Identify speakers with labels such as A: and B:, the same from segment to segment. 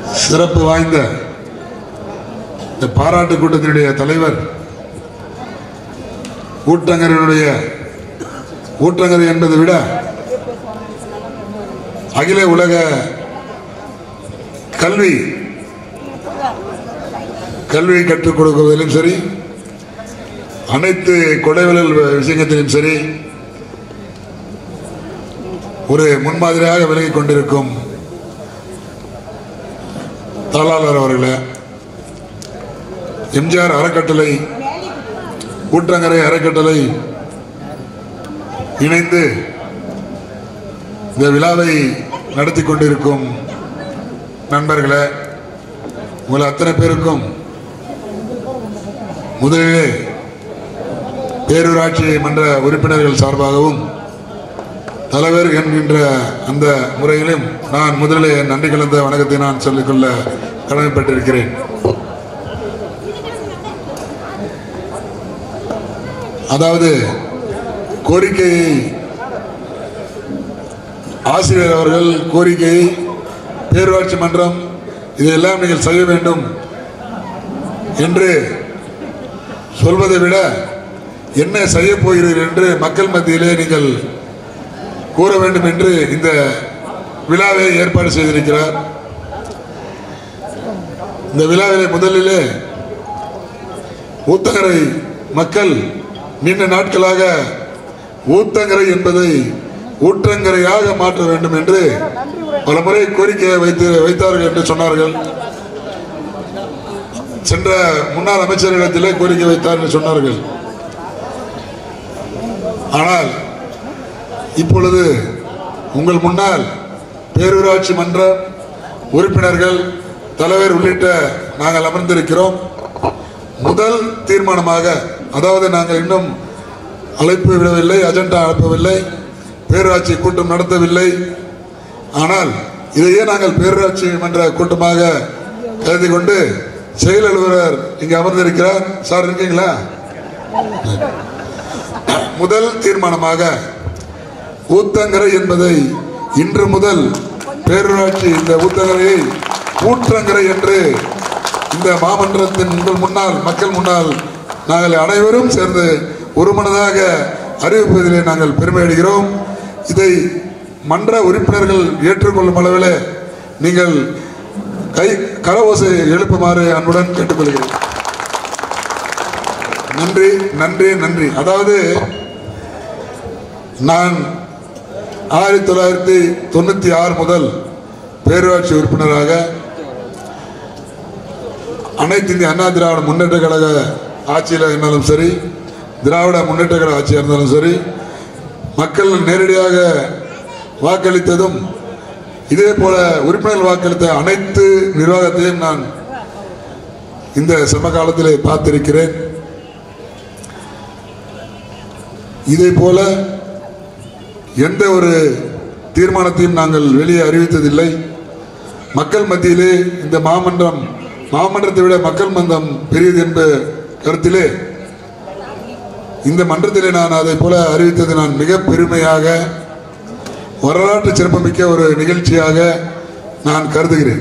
A: சிறப்பு வாய்ந்த இந்த பாராட்டு கூட்டத்தினுடைய தலைவர் ஊட்டங்கரையினுடைய ஊட்டங்கரை என்பதை விட அகில உலக கல்வி கல்வி கற்றுக் கொடுக்குவதிலும் சரி அனைத்து கொடைவியல் விஷயத்திலும் சரி ஒரு முன்மாதிரியாக விலகிக் கொண்டிருக்கும் தாளாளர் அவர்களே எம்ஜிஆர் அறக்கட்டளை ஊற்றங்கரை அறக்கட்டளை இணைந்து இந்த விழாவை நடத்தி கொண்டிருக்கும் நண்பர்களே உங்கள் அத்தனை பேருக்கும் முதலிலே பேரூராட்சி மன்ற உறுப்பினர்கள் சார்பாகவும் தலைவர் என்கின்ற அந்த முறையிலும் நான் முதலிலே நன்றி கலந்த வணக்கத்தை நான் சொல்லிக்கொள்ள கடமைப்பட்டிருக்கிறேன் அதாவது கோரிக்கையை ஆசிரியர் அவர்கள் கோரிக்கையை பேரூராட்சி மன்றம் இதையெல்லாம் நீங்கள் செய்ய வேண்டும் என்று சொல்வதை விட என்ன செய்ய போகிறீர்கள் என்று மக்கள் மத்தியிலே நீங்கள் கூற வேண்டும் என்று இந்த விழாவை ஏற்பாடு செய்திருக்கிறார் இந்த விழாவிலே முதலிலே ஊத்தங்கரை மக்கள் நீண்ட நாட்களாக ஊத்தங்கரை என்பதை ஊற்றங்கரையாக மாற்ற வேண்டும் என்று பல முறை கோரிக்கை வைத்து வைத்தார்கள் என்று சொன்னார்கள் சென்ற முன்னாள் அமைச்சரிடத்திலே கோரிக்கை வைத்தார் என்று சொன்னார்கள் ஆனால் இப்பொழுது உங்கள் முன்னால் பேரூராட்சி மன்ற உறுப்பினர்கள் தலைவர் உள்ளிட்ட நாங்கள் அமர்ந்திருக்கிறோம் முதல் தீர்மானமாக அதாவது நாங்கள் இன்னும் அழைப்பு விடவில்லை அஜெண்டா அனுப்பவில்லை பேரூராட்சி கூட்டம் நடத்தவில்லை ஆனால் இதையே நாங்கள் பேரூராட்சி மன்ற கூட்டமாக கருதி கொண்டு செயல் அலுவலர் இங்கே அமர்ந்திருக்கிறார் சார் இருக்கீங்களா முதல் தீர்மானமாக ஊத்தங்கரை என்பதை இன்று முதல் பேரூராட்சி இந்த ஊத்தங்கரையை ஊற்றங்கரை என்று இந்த மாமன்றத்தின் உங்கள் முன்னால் மக்கள் முன்னால் நாங்கள் அனைவரும் சேர்ந்து ஒருமனதாக அறிவிப்பதிலே நாங்கள் பெருமை அடைகிறோம் இதை மன்ற உறுப்பினர்கள் ஏற்றுக்கொள்ளும் அளவில் நீங்கள் கை கரவோசை எழுப்புமாறு அன்புடன் கேட்டுக்கொள்கிறேன் நன்றி நன்றி நன்றி அதாவது நான் ஆயிரத்தி தொள்ளாயிரத்தி தொண்ணூற்றி ஆறு முதல் பேரூராட்சி உறுப்பினராக அனைத்து இந்திய அண்ணா திராவிட முன்னேற்ற கழக ஆட்சியில் இருந்தாலும் சரி திராவிட முன்னேற்ற கழக ஆட்சியாக இருந்தாலும் சரி மக்கள் நேரடியாக வாக்களித்ததும் இதே போல உறுப்பினர்கள் வாக்களித்த அனைத்து நிர்வாகத்தையும் நான் இந்த சமகாலத்திலே பார்த்திருக்கிறேன் இதே போல எந்த ஒரு தீர்மானத்தையும் நாங்கள் வெளியே அறிவித்ததில்லை மக்கள் மத்தியிலே இந்த மாமன்றம் மாமன்றத்தை விட மக்கள் மன்றம் பெரியது என்ற கருத்திலே இந்த மன்றத்திலே நான் அதை போல அறிவித்தது நான் மிக பெருமையாக வரலாற்று சிறப்புமிக்க ஒரு நிகழ்ச்சியாக நான் கருதுகிறேன்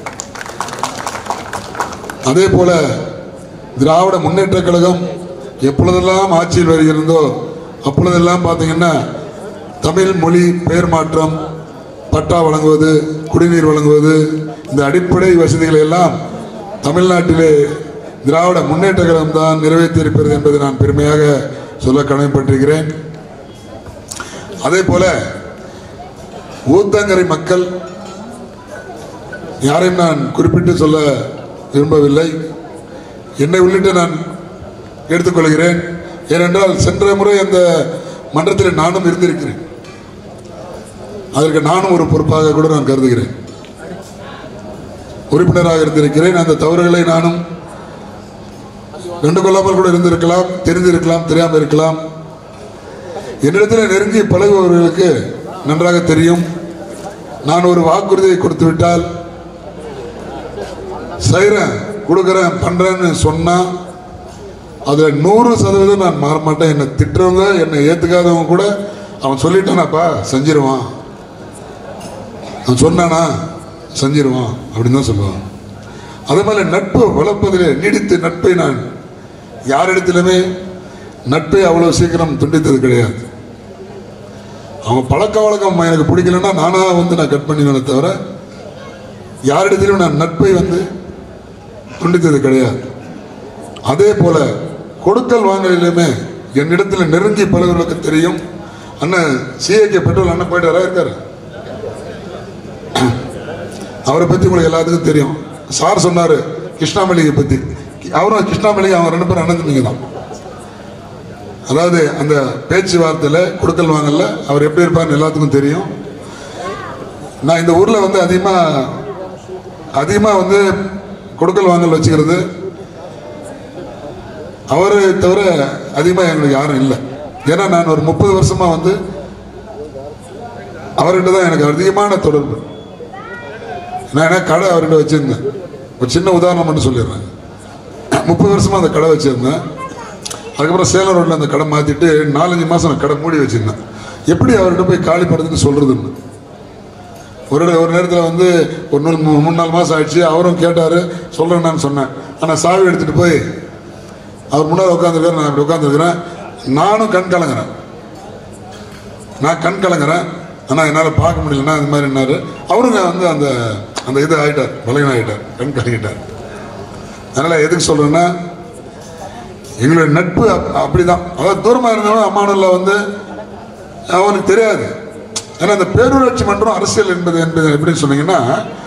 A: அதே போல திராவிட முன்னேற்ற கழகம் எப்பொழுதெல்லாம் ஆட்சியில் வருகிறதோ அப்பொழுதெல்லாம் பார்த்தீங்கன்னா தமிழ் மொழி பெயர் மாற்றம் பட்டா வழங்குவது குடிநீர் வழங்குவது இந்த அடிப்படை வசதிகளை எல்லாம் தமிழ்நாட்டிலே திராவிட முன்னேற்ற கழகம் தான் நிறைவேற்றியிருக்கிறது என்பதை நான் பெருமையாக சொல்ல கடமைப்பட்டிருக்கிறேன் அதே போல ஊத்தங்கரை மக்கள் யாரையும் நான் குறிப்பிட்டு சொல்ல விரும்பவில்லை என்னை உள்ளிட்டு நான் எடுத்துக்கொள்கிறேன் ஏனென்றால் சென்ற முறை அந்த மன்றத்தில் நானும் இருந்திருக்கிறேன் அதற்கு நானும் ஒரு பொறுப்பாக கூட நான் கருதுகிறேன் உறுப்பினராக இருந்திருக்கிறேன் அந்த தவறுகளை நானும் கண்டு கொள்ளாமல் கூட இருந்திருக்கலாம் தெரிந்திருக்கலாம் தெரியாமல் இருக்கலாம் என்னிடத்தில் நெருங்கி பழகுபவர்களுக்கு நன்றாக தெரியும் நான் ஒரு வாக்குறுதியை கொடுத்து விட்டால் செய்கிறேன் கொடுக்குறேன் பண்ணுறேன்னு சொன்னால் அதில் நூறு சதவீதம் நான் மாற மாட்டேன் என்னை திட்டுறவங்க என்னை ஏற்றுக்காதவங்க கூட அவன் சொல்லிட்டானாப்பா செஞ்சிருவான் அவன் சொன்னானா செஞ்சிருவான் அப்படின்னு தான் சொல்லுவான் அதே மாதிரி நட்பு வளர்ப்பதிலே நீடித்து நட்பை நான் யாரிடத்திலுமே நட்பை அவ்வளோ சீக்கிரம் துண்டித்தது கிடையாது அவன் பழக்க வழக்கம் எனக்கு பிடிக்கலன்னா நானாக வந்து நான் கட் பண்ணிடுவேனே தவிர யாரிடத்திலும் நான் நட்பை வந்து துண்டித்தது கிடையாது அதே போல கொடுக்கல் வாங்கலிலுமே என்னிடத்தில் நெருங்கி பழகுவதற்கு தெரியும் அண்ணன் சிஏகே பெட்ரோல் அண்ணன் போயிட்டு வரா இருக்காரு அவரை பற்றி உங்களுக்கு எல்லாத்துக்கும் தெரியும் சார் சொன்னார் கிருஷ்ணாமலிகை பற்றி அவரும் கிருஷ்ணாமலிகை அவன் ரெண்டு பேரும் அண்ணன் தான் அதாவது அந்த பேச்சுவார்த்தையில் கொடுக்கல் வாங்கல அவர் எப்படி இருப்பார்னு எல்லாத்துக்கும் தெரியும் நான் இந்த ஊரில் வந்து அதிகமாக அதிகமாக வந்து கொடுக்கல் வாங்கல் வச்சுக்கிறது அவரை தவிர அதிகமாக எங்களுக்கு யாரும் இல்லை ஏன்னா நான் ஒரு முப்பது வருஷமாக வந்து அவர்கிட்ட தான் எனக்கு அதிகமான தொடர்பு நான் என்ன கடை அவர்கிட்ட வச்சுருந்தேன் ஒரு சின்ன உதாரணம் மட்டும் சொல்லிடுறேன் முப்பது வருஷமாக அந்த கடை வச்சுருந்தேன் அதுக்கப்புறம் சேலம் ரோட்டில் அந்த கடை மாற்றிட்டு நாலஞ்சு மாதம் நான் கடை மூடி வச்சுருந்தேன் எப்படி அவர்கிட்ட போய் காலி பண்ணுறதுன்னு சொல்கிறதுன்னு ஒரு ஒரு நேரத்தில் வந்து ஒரு நாள் மூ- மூணு நாலு மாதம் ஆயிடுச்சு அவரும் கேட்டார் சொல்கிறேன்னு சொன்னேன் ஆனால் சாவி எடுத்துகிட்டு போய் அவர் முன்னாடி உட்காந்துருக்காரு நான் இப்படி உட்காந்துருக்கிறேன் நானும் கண் கலங்குறேன் நான் கண் கலங்குறேன் ஆனால் என்னால் பார்க்க முடியலன்னா இந்த மாதிரி என்னாரு அவருங்க வந்து அந்த அந்த இது ஆகிட்டார் பலகீனம் ஆகிட்டார் கண் கலங்கிட்டார் அதனால் எதுக்கு சொல்கிறேன்னா எங்களுடைய நட்பு அப்- அப்படிதான் அதாவது தூரமாக இருந்தவன் அம்மானில் வந்து அவனுக்கு தெரியாது ஏன்னா அந்த பேரூராட்சி மன்றம் அரசியல் என்பது என்பது எப்படின்னு சொன்னீங்கன்னா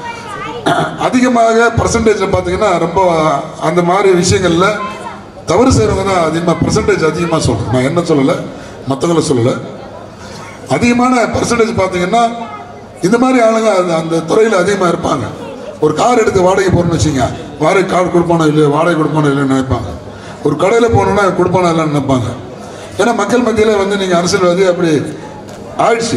A: அதிகமாக பர்சன்டேஜில் பார்த்தீங்கன்னா ரொம்ப அந்த மாதிரி விஷயங்களில் தவறு செய்கிறவங்க தான் அதிகமாக பர்சன்டேஜ் அதிகமாக சொல்கிறேன் நான் என்ன சொல்லலை மற்றவங்கள சொல்லலை அதிகமான பர்சன்டேஜ் பார்த்தீங்கன்னா இந்த மாதிரி ஆளுங்க அந்த அந்த துறையில் அதிகமாக இருப்பாங்க ஒரு கார் எடுத்து வாடகை போகிறோம்னு வச்சுங்க வாடகை கார் கொடுப்பானோ இல்லையோ வாடகை கொடுப்பானோ இல்லைன்னு நினைப்பாங்க ஒரு கடையில் போகணுன்னா கொடுப்பானோ இல்லைன்னு நினைப்பாங்க ஏன்னா மக்கள் மத்தியில் வந்து நீங்கள் அரசியல்வாதி அப்படி ஆயிடுச்சு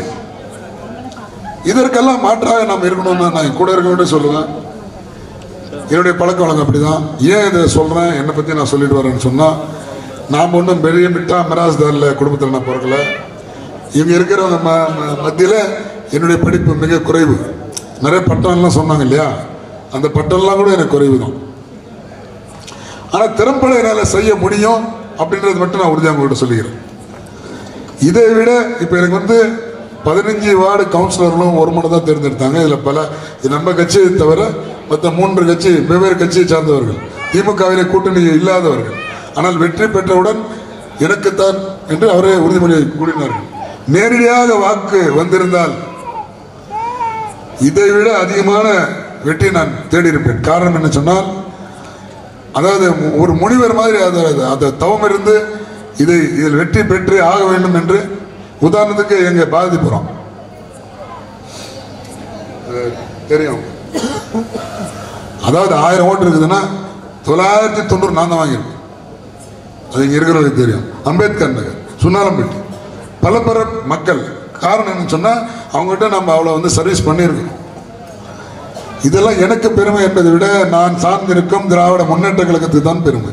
A: இதற்கெல்லாம் மாற்றாக நாம் இருக்கணும்னு நான் கூட இருக்க வேண்டிய சொல்லுவேன் என்னுடைய பழக்க வழக்கம் அப்படிதான் ஏன் இதை சொல்கிறேன் என்னை பற்றி நான் சொல்லிட்டு வரேன்னு சொன்னால் நாம் ஒன்றும் பெரிய மிட்டா மிராஸ்தாரில் குடும்பத்தில் நான் பிறக்கல இவங்க இருக்கிறவங்க ம ம- மத்தியில் என்னுடைய படிப்பு மிக குறைவு நிறைய பட்டம்லாம் சொன்னாங்க இல்லையா அந்த பட்டம்லாம் கூட எனக்கு குறைவு தான் ஆனால் திறம்பட என்னால் செய்ய முடியும் அப்படின்றது மட்டும் நான் உறுதியாக உங்கள்கிட்ட சொல்லிக்கிறேன் இதை விட இப்போ எனக்கு வந்து பதினஞ்சு வார்டு கவுன்சிலர்களும் ஒரு மணி தான் தேர்ந்தெடுத்தாங்க இதில் பல இது நம்ம கட்சியை தவிர மற்ற மூன்று கட்சி வெவ்வேறு கட்சியை சார்ந்தவர்கள் திமுகவிலே கூட்டணி இல்லாதவர்கள் ஆனால் வெற்றி பெற்றவுடன் எனக்குத்தான் என்று அவரே உறுதிமொழியை கூறினார்கள் நேரடியாக வாக்கு வந்திருந்தால் இதை விட அதிகமான வெற்றி நான் தேடியிருப்பேன் காரணம் என்ன சொன்னால் அதாவது ஒரு முனிவர் மாதிரி அது அது- அது தவம் இருந்து இதை இதில் வெற்றி பெற்று ஆக வேண்டும் என்று உதாரணத்துக்கு எங்க பாரதிபுரம் அது தெரியும் அதாவது ஆயிரம் ஓட்டு இருக்குதுன்னா தொள்ளாயிரத்தி தொண்ணூறு நான் தான் வாங்கியிருக்கேன் அது இங்கே இருக்கிறவங்களுக்கு தெரியும் அம்பேத்கர் நகர் சுண்ணாலம்பட்டி பல பல மக்கள் காரணம் என்னன்னு சொன்னால் அவங்ககிட்ட நம்ம அவ்வளோ வந்து சர்வீஸ் பண்ணியிருக்கோம் இதெல்லாம் எனக்கு பெருமை என்பதை விட நான் சார்ந்திருக்கும் திராவிட முன்னேற்ற கழகத்துக்கு தான் பெருமை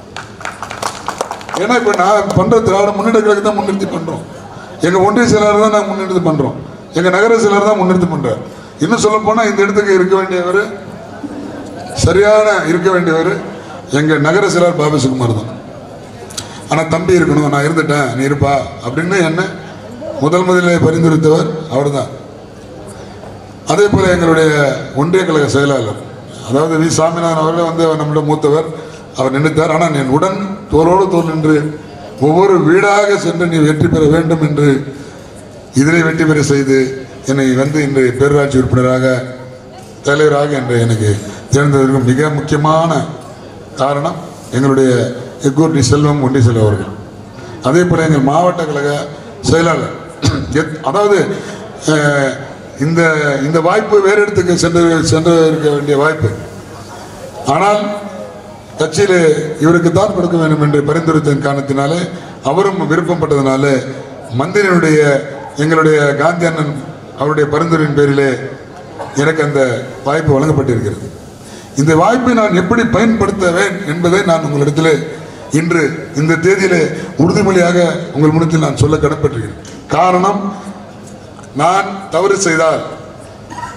A: ஏன்னா இப்போ நான் பண்ற திராவிட முன்னேற்ற கழகத்தை தான் முன்னிறுத்தி பண்றோம் எங்க ஒன்றிய செயலாளர் தான் நாங்கள் முன்னிறுத்தி பண்றோம் எங்க நகர செயலாளர் தான் முன்னிறுத்தி பண்றார் இன்னும் சொல்ல போனா இந்த இடத்துக்கு இருக்க வேண்டியவர் சரியான இருக்க வேண்டியவர் எங்க நகர செயலாளர் பாபு சுகுமார் தான் ஆனா தம்பி இருக்கணும் நான் இருந்துட்டேன் நீ இருப்பா அப்படின்னு என்ன முதல் முதலில் பரிந்துரைத்தவர் அவர்தான் அதே போல எங்களுடைய ஒன்றிய கழக செயலாளர் அதாவது வி சாமிநாதன் அவர்கள் வந்து அவர் நம்மளோட மூத்தவர் அவர் நினைத்தார் ஆனால் என் உடன் தோளோடு தோல் நின்று ஒவ்வொரு வீடாக சென்று நீ வெற்றி பெற வேண்டும் என்று இதிலே வெற்றி பெற செய்து என்னை வந்து இன்று பேரூராட்சி உறுப்பினராக தலைவராக என்று எனக்கு தேர்ந்ததற்கு மிக முக்கியமான காரணம் எங்களுடைய எக்கூர்டி செல்வம் ஒண்டி செல்வம் அவர்கள் அதே போல எங்கள் மாவட்ட கழக செயலாளர் எத்- அதாவது அஹ், இந்த இந்த வாய்ப்பு வேறு இடத்துக்கு சென்று சென்று இருக்க வேண்டிய வாய்ப்பு ஆனால் கட்சியிலே இவருக்கு தான் கொடுக்க வேண்டும் என்று பரிந்துரைத்ததன் காரணத்தினாலே அவரும் விருப்பப்பட்டதனாலே மந்திரியினுடைய எங்களுடைய காந்தி அண்ணன் அவருடைய பரிந்துரையின் பேரிலே எனக்கு அந்த வாய்ப்பு வழங்கப்பட்டிருக்கிறது இந்த வாய்ப்பை நான் எப்படி பயன்படுத்துவேன் என்பதை நான் உங்களிடத்திலே இன்று இந்த தேதியிலே உறுதிமொழியாக உங்கள் முன்னத்தில் நான் சொல்ல கடன்பட்டிருக்கிறேன் காரணம் நான் தவறு செய்தால்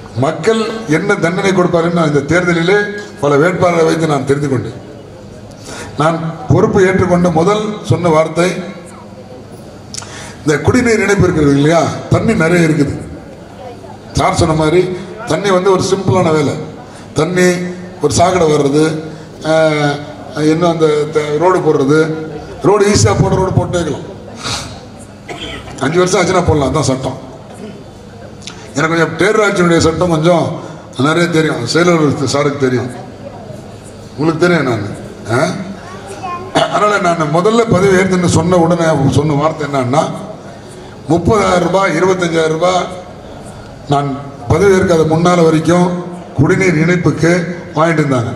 A: மக்கள் என்ன தண்டனை கொடுப்பாருன்னு நான் இந்த தேர்தலிலே பல வேட்பாளரை வைத்து நான் தெரிந்து கொண்டேன் நான் பொறுப்பு ஏற்றுக்கொண்ட முதல் சொன்ன வார்த்தை இந்த குடிநீர் இணைப்பு இருக்கிறது இல்லையா தண்ணி நிறைய இருக்குது சார் சொன்ன மாதிரி தண்ணி வந்து ஒரு சிம்பிளான வேலை தண்ணி ஒரு சாக்கடை வர்றது ஆஹ், இன்னும் அந்த த- ரோடு போடுறது ரோடு ஈஸியாக போடுற ரோடு போட்டு வைக்கலாம் அஞ்சு வருஷம் ஆச்சுன்னா போடலாம் அதான் சட்டம் எனக்கு கொஞ்சம் பேரூராட்சியினுடைய சட்டம் கொஞ்சம் நிறைய தெரியும் செயலர் சாருக்கு தெரியும் உங்களுக்கு தெரியும் நான் ஆ? அதனால நான் முதல்ல பதவி ஏற்றுன்னு சொன்ன உடனே சொன்ன வார்த்தை என்னன்னா முப்பதாயிரம் ரூபாய் இருபத்தஞ்சாயிரம் ரூபாய் நான் பதவி ஏற்காத முன்னால வரைக்கும் குடிநீர் இணைப்புக்கு வாங்கிட்டு இருந்தாங்க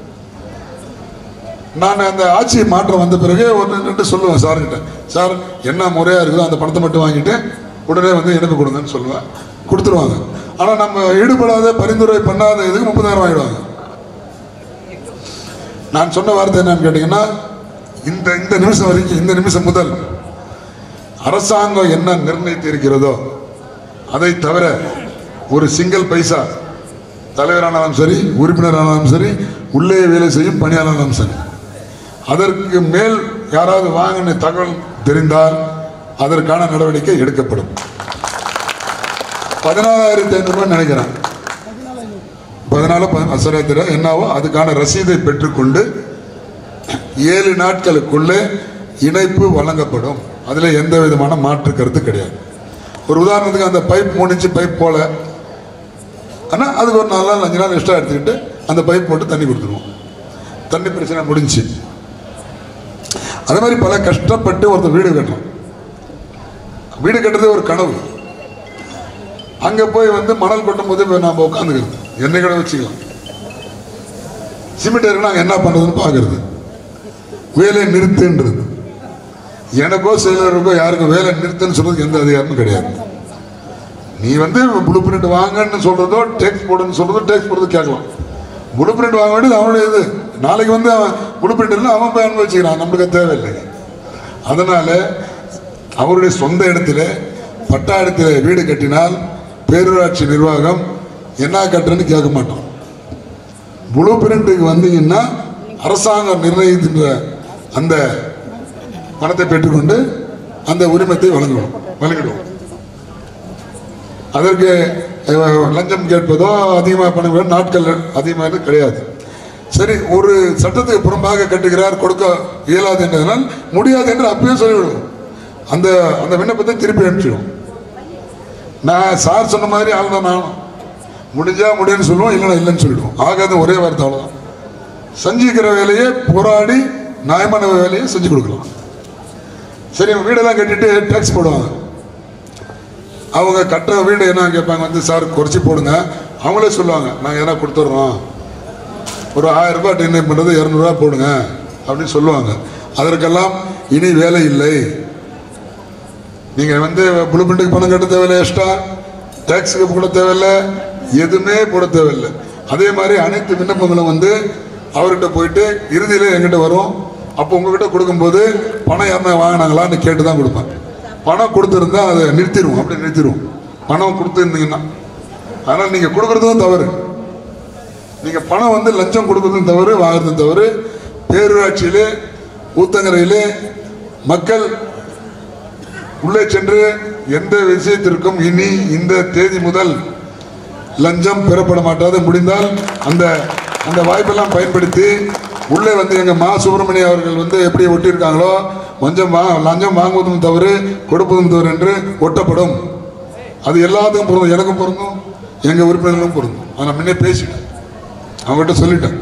A: நான் அந்த ஆட்சி மாற்றம் வந்த பிறகு ஒன்று ரெண்டு சொல்லுவேன் சார்கிட்ட சார் என்ன முறையாக இருக்குதோ அந்த பணத்தை மட்டும் வாங்கிட்டு உடனே வந்து இணைப்பு கொடுங்கன்னு சொல்லுவேன் கொடுத்துருவாங்க ஆனால் நம்ம ஈடுபடாத பரிந்துரை பண்ணாத இதுக்கு முப்பதாயிரம் வாங்கிடுவாங்க நான் சொன்ன வார்த்தை என்னன்னு கேட்டிங்கன்னா இந்த இந்த நிமிஷம் வரைக்கும் இந்த நிமிஷம் முதல் அரசாங்கம் என்ன நிர்ணயித்து இருக்கிறதோ அதை தவிர ஒரு சிங்கிள் பைசா தலைவரானாலும் சரி உறுப்பினரானாலும் சரி உள்ளே வேலை செய்யும் பணியாளரானாலும் சரி அதற்கு மேல் யாராவது வாங்கின தகவல் தெரிந்தால் அதற்கான நடவடிக்கை எடுக்கப்படும் பதினாலாயிரத்தி ஐநூறுரூவா நினைக்கிறேன் பதினாலு பதினாலு சரியா தெரியல என்னவோ அதுக்கான ரசீதை பெற்றுக்கொண்டு ஏழு நாட்களுக்குள்ளே இணைப்பு வழங்கப்படும் அதில் எந்த விதமான மாற்று கருத்து கிடையாது ஒரு உதாரணத்துக்கு அந்த பைப் முடிஞ்சு பைப் போல ஆனால் அதுக்கு ஒரு நாலு நாள் அஞ்சு நாள் எக்ஸ்ட்ரா எடுத்துக்கிட்டு அந்த பைப் போட்டு தண்ணி கொடுத்துருவோம் தண்ணி பிரச்சனை முடிஞ்சு அதே மாதிரி பல கஷ்டப்பட்டு ஒருத்தர் வீடு கட்டுறோம் வீடு கட்டுறது ஒரு கனவு அங்க போய் வந்து மணல் கொட்டும் போது இப்ப நாம உட்காந்துக்கிறது என்னை கூட வச்சுக்கலாம் சிமெண்ட் இருக்கு நாங்க என்ன பண்றதுன்னு பாக்குறது வேலையை நிறுத்துன்றது எனக்கோ செயலருக்கோ யாருக்கும் வேலை நிறுத்துன்னு சொல்றதுக்கு எந்த அதிகாரமும் கிடையாது நீ வந்து ப்ளூ பிரிண்ட் வாங்கன்னு சொல்றதோ டேக்ஸ் போடுன்னு சொல்றதோ டேக்ஸ் போடுறது கேட்கலாம் ப்ளூ பிரிண்ட் வாங்க வேண்டியது அவனுடைய இது நாளைக்கு வந்து அவன் ப்ளூ பிரிண்ட் இல்லை அவன் போய் அனுபவிச்சுக்கிறான் நம்மளுக்கு அது தேவையில்லை அதனால அவருடைய சொந்த இடத்துல பட்டா இடத்துல வீடு கட்டினால் பேரூராட்சி நிர்வாகம் என்ன கட்டுறேன்னு கேட்க மாட்டோம் ப்ளூ பிரிண்ட்டுக்கு வந்தீங்கன்னா அரசாங்கம் நிர்ணயிக்கின்ற அந்த பணத்தை பெற்றுக்கொண்டு அந்த உரிமத்தை வழங்குவோம் வழங்கிடுவோம் அதற்கு அஹ், லஞ்சம் கேட்பதோ அதிகமாக பணம் வேணும் நாட்கள் அதிகமாக கிடையாது சரி ஒரு சட்டத்துக்கு புறம்பாக கட்டுகிறார் கொடுக்க இயலாது என்றதனால் முடியாது என்று அப்பயே சொல்லிவிடுவோம் அந்த அந்த விண்ணப்பத்தை திருப்பி அனுப்பிச்சிடுவோம் நான் சார் சொன்ன மாதிரி ஆளுநர் நானும் முடிஞ்சா முடியும்னு சொல்லுவோம் இல்லைன்னா இல்லைன்னு சொல்லிடுவோம் ஆகாத ஒரே வார்த்தை அவ்வளோதான் செஞ்சுக்கிற வேலையை போராடி நியாயமான வேலையை செஞ்சு கொடுக்கலாம் சரி இவங்க வீடெல்லாம் கட்டிட்டு டேக்ஸ் போடுவாங்க அவங்க கட்டுற வீடு என்ன கேட்பாங்க வந்து சார் குறைச்சி போடுங்க அவங்களே சொல்லுவாங்க நாங்கள் எதனா கொடுத்துட்றோம் ஒரு ஆயிரம் ரூபாய் டின்னர் பண்ணுறது இரநூறுவா போடுங்க அப்படின்னு சொல்லுவாங்க அதற்கெல்லாம் இனி வேலை இல்லை நீங்கள் வந்து ப்ளூ பிரிண்ட்டுக்கு பணம் கட்ட தேவையில்லை எக்ஸ்ட்ரா டேக்ஸுக்கு போட தேவையில்லை எதுவுமே போட தேவையில்லை அதே மாதிரி அனைத்து விண்ணப்பங்களும் வந்து அவர்கிட்ட போயிட்டு இறுதியில் எங்கிட்ட வரும் அப்போ உங்ககிட்ட கொடுக்கும்போது பணம் யாருன்னா வாங்கினாங்களான்னு கேட்டு தான் கொடுப்பேன் பணம் கொடுத்துருந்தா அதை நிறுத்திடுவோம் அப்படி நிறுத்திடுவோம் பணம் கொடுத்துருந்தீங்கன்னா அதனால் நீங்கள் கொடுக்குறதும் தவறு நீங்கள் பணம் வந்து லஞ்சம் கொடுக்குறதும் தவறு வாங்குறதும் தவறு பேரூராட்சியிலே ஊத்தங்கரையிலே மக்கள் உள்ளே சென்று எந்த விஷயத்திற்கும் இனி இந்த தேதி முதல் லஞ்சம் பெறப்பட மாட்டாது முடிந்தால் அந்த அந்த வாய்ப்பெல்லாம் பயன்படுத்தி உள்ளே வந்து எங்க மா சுப்பிரமணிய அவர்கள் வந்து எப்படி ஒட்டியிருக்காங்களோ கொஞ்சம் வா லஞ்சம் வாங்குவதும் தவறு கொடுப்பதும் தவறு என்று ஒட்டப்படும் அது எல்லாத்துக்கும் பொருந்தும் எனக்கும் பொருந்தும் எங்க உறுப்பினர்களும் பொருந்தும் அதை நான் முன்னே பேசிட்டேன் அவங்ககிட்ட சொல்லிட்டேன்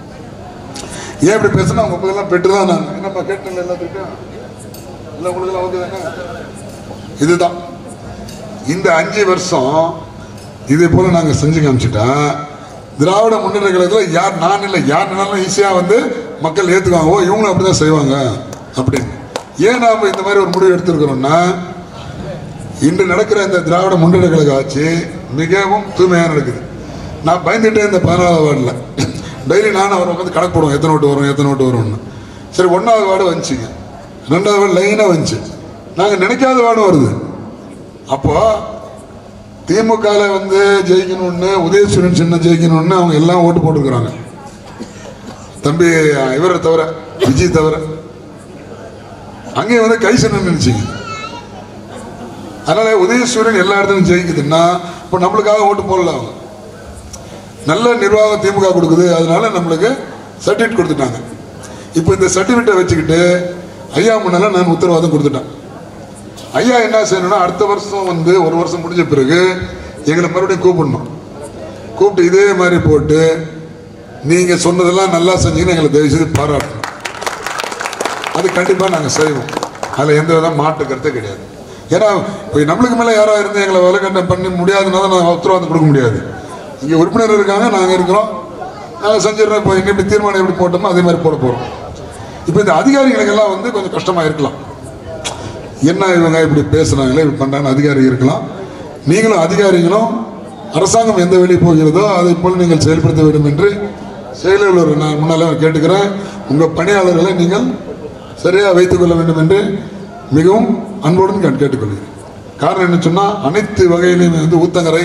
A: ஏன் இப்படி பேசுனா அவங்க முப்பதெல்லாம் பெற்று தான் நான் என்னப்பா கேட்டேன் எல்லாத்துக்கிட்டும் இல்லை உங்களுக்கெல்லாம் ஓகே தானே இதுதான் இந்த அஞ்சு வருஷம் இதே போல நாங்கள் செஞ்சு காமிச்சிட்டா திராவிட முன்னேற்ற கழகத்தில் யார் நான் இல்லை யார் நின்னாலும் ஈஸியாக வந்து மக்கள் ஏற்றுக்குவாங்க ஓ இவங்களும் அப்படி தான் செய்வாங்க அப்படின்னு ஏன் நாம் இந்த மாதிரி ஒரு முடிவு எடுத்திருக்கிறோம்னா இன்று நடக்கிற இந்த திராவிட முன்னேற்ற கழக ஆட்சி மிகவும் தூய்மையாக நடக்குது நான் பயந்துட்டேன் இந்த பதினாலாவது வார்டில் டெய்லி நானும் அவர் வந்து கணக்கு போடுவோம் எத்தனை ஓட்டு வரும் எத்தனை ஓட்டு வரும்னு சரி ஒன்றாவது வார்டு வந்துச்சுங்க ரெண்டாவது வார்டு லைனாக வந்துச்சு நாங்கள் நினைக்காத வார்டு வருது அப்போ திமுகல வந்து ஜெயிக்கணும்னு உதயசூரன் சின்ன ஜெயிக்கணும்னு அவங்க எல்லாம் ஓட்டு போட்டுருக்குறாங்க தம்பி இவரை தவிர விஜய் தவிர அங்கேயும் வந்து கைசன் நினைச்சிங்க அதனால உதயசூரன் எல்லா இடத்துலையும் ஜெயிக்குதுன்னா இப்போ நம்மளுக்காக ஓட்டு போடல அவங்க நல்ல நிர்வாகம் திமுக கொடுக்குது அதனால நம்மளுக்கு சர்டிஃபிகேட் கொடுத்துட்டாங்க இப்போ இந்த சர்டிஃபிகேட்டை வச்சுக்கிட்டு ஐயா முன்னால நான் உத்தரவாதம் கொடுத்துட்டேன் ஐயா என்ன செய்யணும்னா அடுத்த வருஷம் வந்து ஒரு வருஷம் முடிஞ்ச பிறகு எங்களை மறுபடியும் கூப்பிடணும் கூப்பிட்டு இதே மாதிரி போட்டு நீங்க சொன்னதெல்லாம் நல்லா செஞ்சீங்கன்னு எங்களை தயவு செய்து பாராட்டணும் அது கண்டிப்பா நாங்க செய்வோம் அதுல எந்த வித மாற்று கருத்தே கிடையாது ஏன்னா இப்போ நம்மளுக்கு மேல யாரா இருந்து எங்களை விலக்கட்டம் பண்ணி முடியாதுன்னா தான் நான் உத்தரவாதம் கொடுக்க முடியாது இங்க உறுப்பினர் இருக்காங்க நாங்க இருக்கிறோம் நாங்க செஞ்சிடறோம் இப்போ எங்க எப்படி தீர்மானம் எப்படி போட்டோமோ அதே மாதிரி போட போறோம் இப்போ இந்த அதிகாரிகளுக்கெல்லாம் வந்து கொஞ்சம் கஷ்டமா இருக்கலாம் என்ன இவங்க இப்படி பேசுறாங்களே இப்படி பண்றாங்க அதிகாரி இருக்கலாம் நீங்களும் அதிகாரிகளும் அரசாங்கம் எந்த வழி போகிறதோ அதை போல் நீங்கள் செயல்படுத்த வேண்டும் என்று செயலாளர் நான் முன்னால கேட்டுக்கிறேன் உங்க பணியாளர்களை நீங்கள் சரியாக வைத்துக் கொள்ள வேண்டும் என்று மிகவும் அன்புடன் நான் கேட்டுக்கொள்கிறேன் காரணம் என்ன சொன்னா அனைத்து வகையிலுமே வந்து ஊத்தங்கரை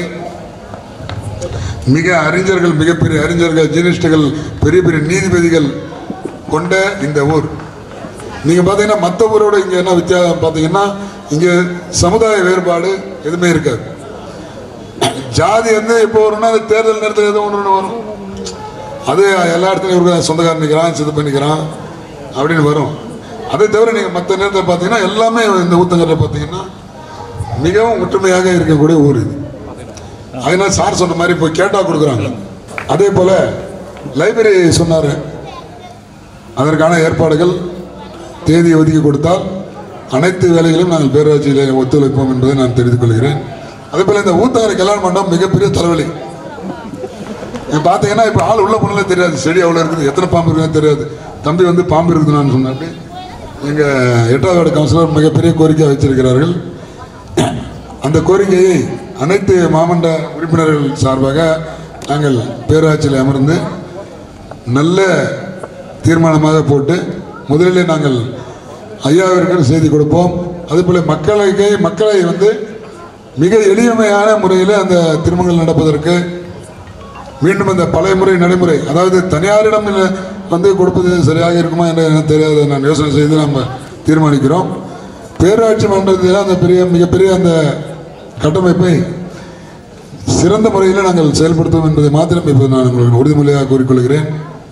A: மிக அறிஞர்கள் மிகப்பெரிய அறிஞர்கள் ஜீனிஸ்டுகள் பெரிய பெரிய நீதிபதிகள் கொண்ட இந்த ஊர் நீங்க பாத்தீங்கன்னா மற்ற ஊரோட இங்க என்ன வித்தியாசம் பாத்தீங்கன்னா இங்க சமுதாய வேறுபாடு எதுவுமே இருக்காது ஜாதி வந்து இப்போ வரும்னா அது தேர்தல் நேரத்தில் ஏதோ ஒன்று ஒன்று வரும் அது எல்லா இடத்துலையும் இவருக்கு சொந்தக்காரன் நிற்கிறான் சிது பண்ணிக்கிறான் அப்படின்னு வரும் அதை தவிர நீங்க மற்ற நேரத்தில் பார்த்தீங்கன்னா எல்லாமே இந்த ஊத்தங்கரை பார்த்தீங்கன்னா மிகவும் ஒற்றுமையாக இருக்கக்கூடிய ஊர் இது அதனால சார் சொன்ன மாதிரி இப்போ கேட்டா கொடுக்குறாங்க அதே போல லைப்ரரி சொன்னாரு அதற்கான ஏற்பாடுகள் தேதி ஒதுக்கி கொடுத்தால் அனைத்து வேலைகளையும் நாங்கள் பேரூராட்சியில் ஒத்துழைப்போம் என்பதை நான் தெரிவித்துக் கொள்கிறேன் அதே போல இந்த ஊத்தங்கரை கல்யாண மண்டபம் மிகப்பெரிய தலைவலி நீங்க பார்த்தீங்கன்னா இப்போ ஆள் உள்ள போனாலே தெரியாது செடி அவ்வளோ இருக்குது எத்தனை பாம்பு இருக்குன்னு தெரியாது தம்பி வந்து பாம்பு இருக்குது நான் சொன்னேன் அப்படி எங்கள் எட்டாவது வார்டு கவுன்சிலர் மிகப்பெரிய கோரிக்கை வச்சிருக்கிறார்கள் அந்த கோரிக்கையை அனைத்து மாமன்ற உறுப்பினர்கள் சார்பாக நாங்கள் பேராட்சியில் அமர்ந்து நல்ல தீர்மானமாக போட்டு முதலிலே நாங்கள் ஐயாவிற்கு செய்தி கொடுப்போம் அதுபோல மக்களுக்கு மக்களை வந்து மிக எளிமையான முறையில் அந்த திருமணங்கள் நடப்பதற்கு மீண்டும் அந்த பழைய முறை நடைமுறை அதாவது தனியாரிடம் இல்ல- வந்து கொடுப்பது சரியாக இருக்குமா என்று எனக்கு தெரியாது நான் யோசனை செய்து நம்ம தீர்மானிக்கிறோம் பேராட்சி மன்றத்தில் அந்த பெரிய மிகப்பெரிய அந்த கட்டமைப்பை சிறந்த முறையில் நாங்கள் செயல்படுத்துவோம் என்பதை மாத்திரம் இப்போது நான் உங்களுக்கு உறுதிமொழியாக கூறிக்கொள்கிறேன்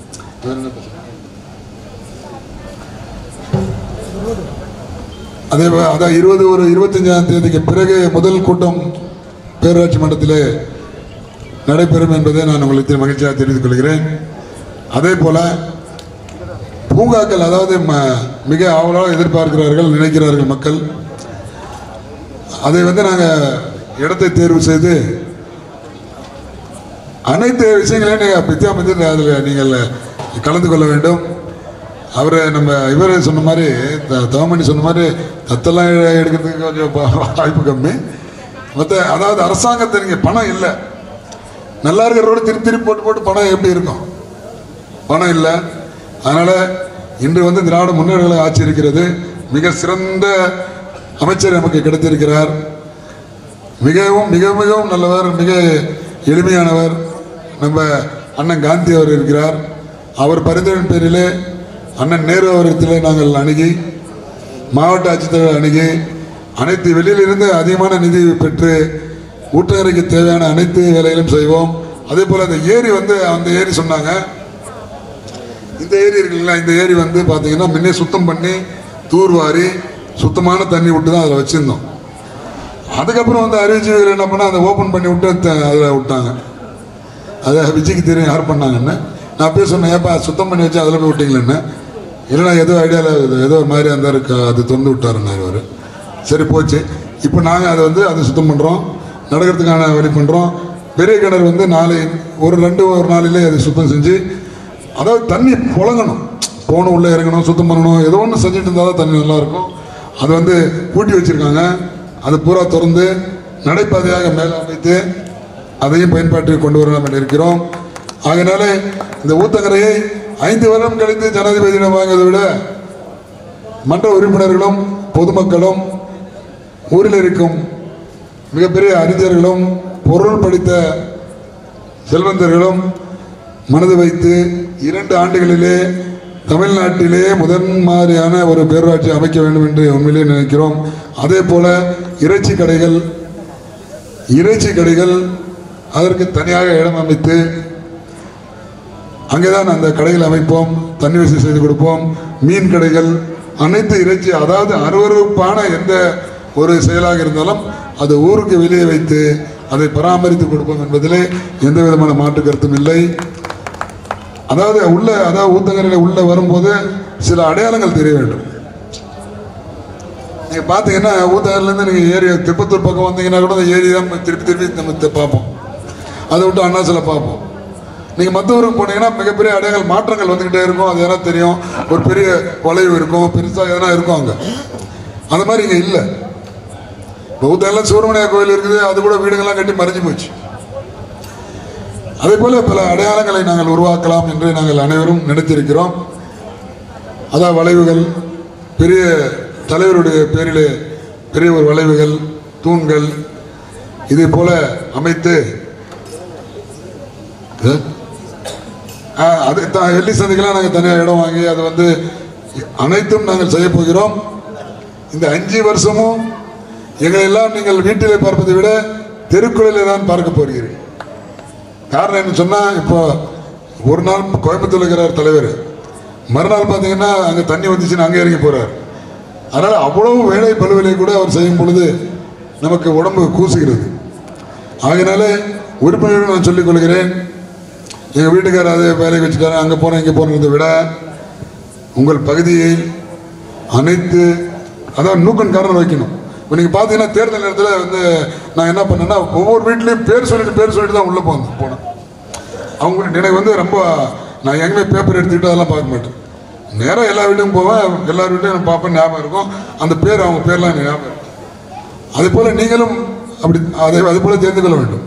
A: அதே போ- அதான் இருபது ஒரு இருபத்தஞ்சாம் தேதிக்கு பிறகு முதல் கூட்டம் பேரூராட்சி மன்றத்திலே நடைபெறும் என்பதை நான் உங்களுக்கு மகிழ்ச்சியாக தெரிவித்துக் கொள்கிறேன் அதே போல பூங்காக்கள் அதாவது ம- மிக ஆவலாக எதிர்பார்க்கிறார்கள் நினைக்கிறார்கள் மக்கள் அதை வந்து நாங்கள் இடத்தை தேர்வு செய்து அனைத்து விஷயங்களையும் நீங்கள் பித்தியாமத்தில் அதில் நீங்கள் கலந்து கொள்ள வேண்டும் அவர் நம்ம இவர் சொன்ன மாதிரி த- தவமணி சொன்ன மாதிரி தத்தெல்லாம் எ- எடுக்கிறதுக்கு கொஞ்சம் ப- வாய்ப்பு கம்மி மற்ற அதாவது அரசாங்கத்தை நீங்கள் பணம் இல்லை நல்லா இருக்கிற ரோடு திருப்பி திருப்பி போட்டு போட்டு பணம் எப்படி இருக்கும் பணம் இல்லை அதனால இன்று வந்து திராவிட முன்னேற்றங்களை ஆட்சி இருக்கிறது மிக சிறந்த அமைச்சர் நமக்கு கிடைத்திருக்கிறார் மிகவும் மிக மிகவும் நல்லவர் மிக எளிமையானவர் நம்ம அண்ணன் காந்தி அவர் இருக்கிறார் அவர் பரிந்துரையின் பேரிலே அண்ணன் நேரு அவரிடத்திலே நாங்கள் அணுகி மாவட்ட ஆட்சித்தலைவர் அணுகி அனைத்து வெளியிலிருந்து அதிகமான நிதி பெற்று ஊட்டங்கரைக்கு தேவையான அனைத்து வேலைகளும் செய்வோம் அதே போல அந்த ஏரி வந்து அந்த ஏரி சொன்னாங்க இந்த ஏரி இருக்குங்களா இந்த ஏரி வந்து பார்த்தீங்கன்னா முன்னே சுத்தம் பண்ணி தூர்வாரி சுத்தமான தண்ணி விட்டு தான் அதில் வச்சுருந்தோம் அதுக்கப்புறம் வந்து அறிவுஜீவிகள் என்ன பண்ணா அதை ஓப்பன் பண்ணி விட்டு அதில் விட்டாங்க அதை விஜய்க்கு தெரியும் யார் பண்ணாங்கன்னு நான் அப்பயே சொன்னேன் ஏப்பா சுத்தம் பண்ணி வச்சு அதில் போய் விட்டீங்களேன்னு இல்லைனா ஏதோ ஐடியாவில் ஏதோ ஒரு மாதிரி அந்த இருக்கு அது திறந்து விட்டாருன்னாரு அவர் சரி போச்சு இப்போ நாங்கள் அதை வந்து அதை சுத்தம் பண்ணுறோம் நடக்கிறதுக்கான வழி பண்ணுறோம் பெரிய கிணறு வந்து நாளை ஒரு ரெண்டு ஒரு நாளிலே அதை சுத்தம் செஞ்சு அதாவது தண்ணி புழங்கணும் போகணும் உள்ளே இறங்கணும் சுத்தம் பண்ணணும் ஏதோ ஒன்று செஞ்சுட்டு இருந்தால் தான் தண்ணி நல்லா இருக்கும் அது வந்து பூட்டி வச்சுருக்காங்க அது பூரா திறந்து நடைபாதையாக மேலே அமைத்து அதையும் பயன்பாட்டில் கொண்டு வரலாம் என்று இருக்கிறோம் ஆகையினால இந்த ஊத்தங்கரையை ஐந்து வருடம் கழித்து ஜனாதிபதியிடம் வாங்குவதை விட மன்ற உறுப்பினர்களும் பொதுமக்களும் ஊரில் இருக்கும் மிகப்பெரிய அறிஞர்களும் பொருள் படித்த செல்வந்தர்களும் மனது வைத்து இரண்டு ஆண்டுகளிலே தமிழ்நாட்டிலே முதன் மாதிரியான ஒரு பேரூராட்சி அமைக்க வேண்டும் என்று உண்மையிலே நினைக்கிறோம் அதே போல இறைச்சி கடைகள் இறைச்சி கடைகள் அதற்கு தனியாக இடம் அமைத்து அங்கேதான் அந்த கடைகள் அமைப்போம் தண்ணி வசதி செய்து கொடுப்போம் மீன் கடைகள் அனைத்து இறைச்சி அதாவது அருவருப்பான எந்த ஒரு செயலாக இருந்தாலும் அது ஊருக்கு வெளியே வைத்து அதை பராமரித்து கொடுப்போம் என்பதிலே எந்த விதமான மாற்று கருத்தும் இல்லை அதாவது உள்ள அதாவது ஊத்தங்கரையில் உள்ள வரும்போது சில அடையாளங்கள் தெரிய வேண்டும் நீங்க பாத்தீங்கன்னா ஊத்தங்கரையிலேருந்து நீங்க ஏரி திருப்பத்தூர் பக்கம் வந்தீங்கன்னா கூட அந்த ஏரி தான் திருப்பி திருப்பி நம்ம தி- பார்ப்போம் அதை விட்டு அண்ணாசில பார்ப்போம் நீங்க மற்ற ஊருக்கு போனீங்கன்னா மிகப்பெரிய அடையாளங்கள் மாற்றங்கள் வந்துகிட்டே இருக்கும் அது எதனா தெரியும் ஒரு பெரிய வளைவு இருக்கும் பெருசா எதனா இருக்கும் அங்க அந்த மாதிரி இங்க இல்லை பௌத்தெல்லாம் சுப்பிரமணிய கோயில் இருக்குது அது கூட வீடுகள்லாம் கட்டி மறைஞ்சு போச்சு அதே போல பல அடையாளங்களை நாங்கள் உருவாக்கலாம் என்று நாங்கள் அனைவரும் நினைத்திருக்கிறோம் அதான் வளைவுகள் பெரிய தலைவருடைய பேரிலே பெரிய ஒரு வளைவுகள் தூண்கள் இதே போல அமைத்து அஹ், ஆஹ், அது த- வெள்ளி சந்தைக்கெல்லாம் நாங்கள் தனியாக இடம் வாங்கி அது வந்து அனைத்தும் நாங்கள் செய்ய போகிறோம் இந்த அஞ்சு வருஷமும் எங்களை எல்லாம் நீங்கள் வீட்டிலே பார்ப்பதை விட தெருக்குறையிலே தான் பார்க்க போகிறீர்கள் காரணம் என்ன சொன்னா இப்போ ஒரு நாள் கோயம்புத்தூர்ல இருக்கிறார் தலைவர் மறுநாள் பார்த்தீங்கன்னா அங்கே தண்ணி வந்துச்சுன்னு அங்கே இறங்கி போறார் அதனால அவ்வளவு வேலை பழுவிலை கூட அவர் செய்யும் பொழுது நமக்கு உடம்பு கூசுகிறது ஆகையினால உறுப்பினர்கள் நான் சொல்லிக் கொள்கிறேன் எங்கள் வீட்டுக்காரர் அதே வேலைக்கு வச்சுட்டாரு அங்கே போனேன் இங்கே போனதை விட உங்கள் பகுதியை அனைத்து அதான் நூக்கன் காரணம் வைக்கணும் இப்போ நீங்கள் பார்த்தீங்கன்னா தேர்தல் நேரத்தில் வந்து நான் என்ன பண்ணேன்னா ஒவ்வொரு வீட்லேயும் பேர் சொல்லிட்டு பேர் சொல்லிட்டு தான் உள்ளே போனேன் போனேன் அவங்க எனக்கு வந்து ரொம்ப நான் எங்கேயுமே பேப்பர் எடுத்துக்கிட்டு அதெல்லாம் பார்க்க மாட்டேன் நேராக எல்லா வீட்டுக்கும் போவேன் எல்லார் வீட்டையும் நான் பார்ப்பேன் ஞாபகம் இருக்கும் அந்த பேர் அவங்க பேர்லாம் எனக்கு ஞாபகம் இருக்கும் அதே போல் நீங்களும் அப்படி அதை அது போல தெரிந்து கொள்ள வேண்டும்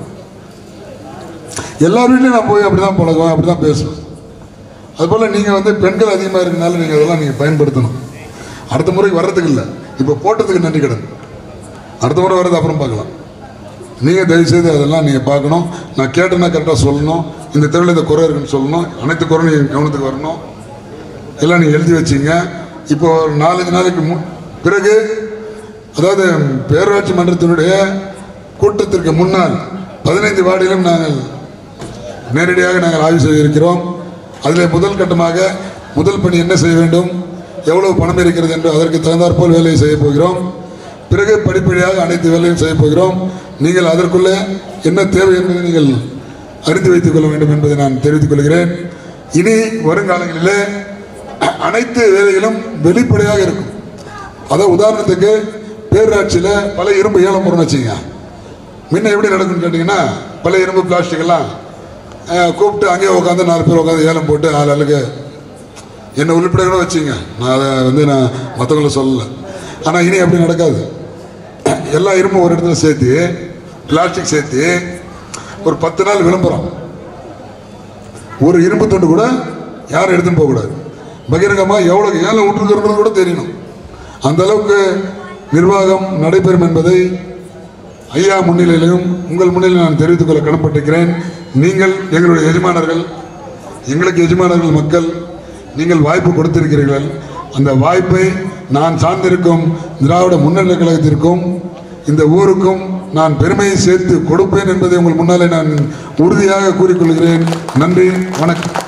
A: எல்லார் வீட்லையும் நான் போய் அப்படி தான் பழகுவேன் அப்படி தான் பேசுவேன் அதுபோல் நீங்கள் வந்து பெண்கள் அதிகமாக இருக்கனால நீங்கள் அதெல்லாம் நீங்கள் பயன்படுத்தணும் அடுத்த முறைக்கு வர்றதுக்கு இல்லை இப்போ போட்டதுக்கு நன்றி கடன் அடுத்த முறை வர்றது அப்புறம் பார்க்கலாம் நீங்கள் தயவுசெய்து அதெல்லாம் நீங்கள் பார்க்கணும் நான் கேட்டேன்னா கரெக்டாக சொல்லணும் இந்த தெருவில் இந்த குறை இருக்குன்னு சொல்லணும் அனைத்து குறை நீங்கள் கவனத்துக்கு வரணும் எல்லாம் நீங்கள் எழுதி வச்சிங்க இப்போ ஒரு நாலஞ்சு நாளைக்கு மு பிறகு அதாவது பேரூராட்சி மன்றத்தினுடைய கூட்டத்திற்கு முன்னால் பதினைந்து வார்டிலும் நாங்கள் நேரடியாக நாங்கள் ஆய்வு செய்திருக்கிறோம் அதில் முதல் கட்டமாக முதல் பணி என்ன செய்ய வேண்டும் எவ்வளவு பணம் இருக்கிறது என்று அதற்கு தகுந்தாற்போல் வேலையை செய்ய போகிறோம் பிறகு படிப்படியாக அனைத்து வேலையும் செய்ய போகிறோம் நீங்கள் அதற்குள்ளே என்ன தேவை என்பதை நீங்கள் அறிந்து வைத்துக் கொள்ள வேண்டும் என்பதை நான் தெரிவித்துக் கொள்கிறேன் இனி வருங்காலங்களிலே அனைத்து வேலைகளும் வெளிப்படையாக இருக்கும் அதான் உதாரணத்துக்கு பேரூராட்சியில் பல இரும்பு ஏலம் போறோம்னு வச்சுங்க முன்ன எப்படி நடக்கும்னு கேட்டிங்கன்னா பல இரும்பு பிளாஸ்டிக் எல்லாம் அஹ், கூப்பிட்டு அங்கேயே உட்காந்து நாலு பேர் உட்காந்து ஏலம் போட்டு ஆள் ஆளுக்கு என்னை உள்பட கூட வச்சுங்க நான் அதை வந்து நான் மற்றவங்கள சொல்லலை ஆனால் இனி அப்படி நடக்காது எல்லா இரும்பும் ஒரு இடத்துல சேர்த்து பிளாஸ்டிக் சேர்த்து ஒரு பத்து நாள் விளம்பரம் ஒரு இரும்பு துண்டு கூட யாரும் எடுத்துன்னு போகக்கூடாது பகிரங்கமாக எவ்வளோ ஏழை விட்டுருக்கிறது கூட தெரியணும் அந்த அளவுக்கு நிர்வாகம் நடைபெறும் என்பதை ஐயா முன்னிலையிலும் உங்கள் முன்னிலையில் நான் தெரிவித்துக் கொள்ள கடன்பட்டிருக்கிறேன் நீங்கள் எங்களுடைய எஜமானர்கள் எங்களுக்கு எஜமானர்கள் மக்கள் நீங்கள் வாய்ப்பு கொடுத்திருக்கிறீர்கள் அந்த வாய்ப்பை நான் சார்ந்திருக்கும் திராவிட முன்னேற்ற கழகத்திற்கும் இந்த ஊருக்கும் நான் பெருமையை சேர்த்து கொடுப்பேன் என்பதை உங்கள் முன்னாலே நான் உறுதியாக கூறிக்கொள்கிறேன் நன்றி வணக்கம்